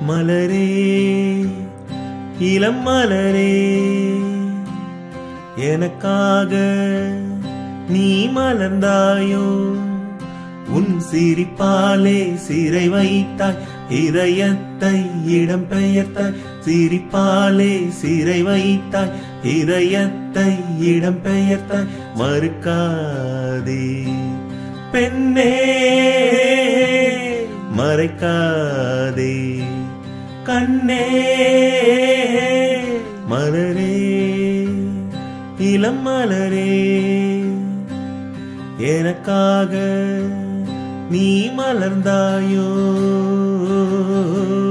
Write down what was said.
மலரே இளம் மலரே எனக்காக நீ மலர்ந்தாயோ உன் சிரிப்பாலே சிறை வைத்தாய் இதயத்தை இடம் பெயர்த்தாய் சிரிப்பாலே சிறை வைத்தாய் இதயத்தை இடம் பெயர்த்தாய் மறுக்காதே பெண்ணே மறைக்காதே கண்ணே மலரே இளம் மலரே எனக்காக நீ மலர்ந்தாயோ